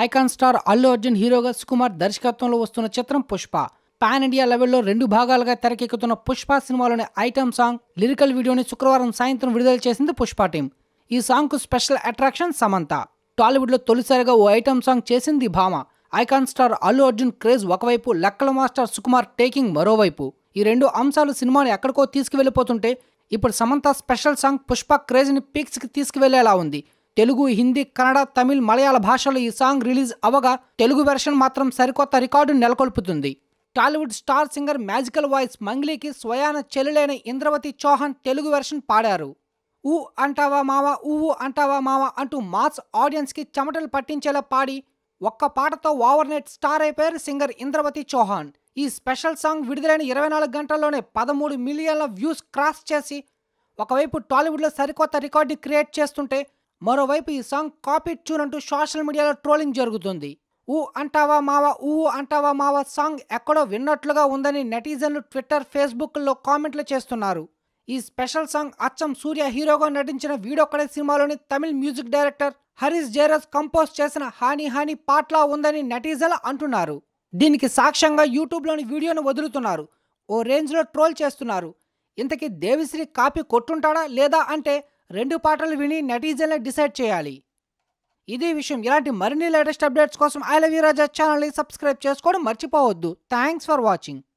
icon star Allu Arjun హీరోగా సుకుమార్ దర్శకత్వంలో వస్తున్న చిత్రం పుష్ప పాన్ ఇండియా లెవెల్లో రెండు భాగాలుగా తెరకెక్కుతున్న పుష్ప సినిమాలోని ఐటమ్ సాంగ్ లిరికల్ వీడియోని శుక్రవారం సాయంత్రం విడుదల చేసింది పుష్ప టీం ఈ సాంగ్కు స్పెషల్ అట్రాక్షన్ సమంత టాలీవుడ్లో తొలిసారిగా ఓ ఐటమ్ సాంగ్ చేసింది భామ icon star Allu Arjun craze ఒకవైపు లక్కల మాస్టర్ సుకుమార్ టేకింగ్ మరోవైపు ఈ రెండు అంశాలు సినిమాని ఎక్కడికో తీసుకువెళ్ళిపోతుంటే ఇప్పుడు సమంత స్పెషల్ సాంగ్ పుష్ప క్రేజ్ని పీక్స్కి తీసుకువెళ్లేలా ఉంది తెలుగు హిందీ కన్నడ తమిళ్ మలయాళ భాషలో ఈ సాంగ్ రిలీజ్ అవగా తెలుగు వెర్షన్ మాత్రం సరికొత్త రికార్డు నెలకొల్పుతుంది Tollywood star singer magical voice మంగ్లీకి స్వయాన చెల్లులైన ఇంద్రవతి చౌహాన్ తెలుగు వెర్షన్ పాడారు ఊ అంటావా మావా ఊ అంటావా మావా అంటూ మాస్ ఆడియన్స్కి చెమటలు పట్టించేలా పాడి ఒక్క పాటతో ఓవర్ నెట్ స్టార్ అయిపోయారు సింగర్ ఇంద్రవతి చౌహాన్ ఈ స్పెషల్ సాంగ్ విడుదలైన ఇరవై నాలుగు గంటల్లోనే పదమూడు మిలియన్ల వ్యూస్ క్రాస్ చేసి ఒకవైపు టాలీవుడ్లో సరికొత్త రికార్డుని క్రియేట్ చేస్తుంటే మరోవైపు ఈ సాంగ్ కాపీ ట్యూన్ అంటూ సోషల్ మీడియాలో ట్రోలింగ్ జరుగుతుంది ఊ అంటావా మావా ఊ అంటావా మావా సాంగ్ ఎక్కడో విన్నట్లుగా ఉందని నెటిజన్లు ట్విట్టర్ ఫేస్బుక్లో కామెంట్లు చేస్తున్నారు ఈ స్పెషల్ సాంగ్ అచ్చం సూర్య హీరోగా నటించిన వీడొక్కడే సినిమాలోని Tamil music director Harris Jayaraj compose చేసిన హాని హాని పాట్లా ఉందని నెటిజన్లు అంటున్నారు దీనికి సాక్ష్యంగా యూట్యూబ్లోని వీడియోను వదులుతున్నారు ఓ రేంజ్లో ట్రోల్ చేస్తున్నారు ఇంతకీ దేవిశ్రీ కాపీ కొట్టుంటాడా లేదా అంటే రెండు పాటలు విని నెటిజన్లే డిసైడ్ చేయాలి ఇదే విషయం ఇలాంటి మరిన్ని లేటెస్ట్ అప్డేట్స్ కోసం ఐ లవ్ యూ రాజా ఛానల్ని సబ్స్క్రైబ్ చేసుకోవడం మర్చిపోవద్దు థ్యాంక్స్ ఫర్ వాచింగ్